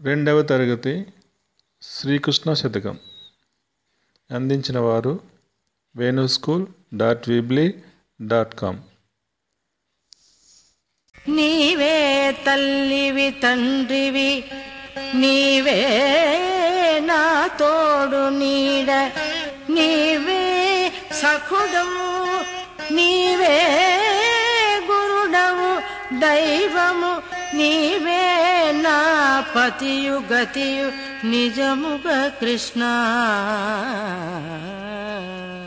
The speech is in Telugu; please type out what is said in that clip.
రెండవ తరగతి శ్రీకృష్ణ శతకం అందించిన వారు Venu school dot Weebly dot com నీవే తల్లివి తండ్రివి నీవే నా తోడు నీడ నీవే సఖుడము నీవే గురుడవు దైవము నీవే నా పతియు గతియు నిజముగా కృష్ణ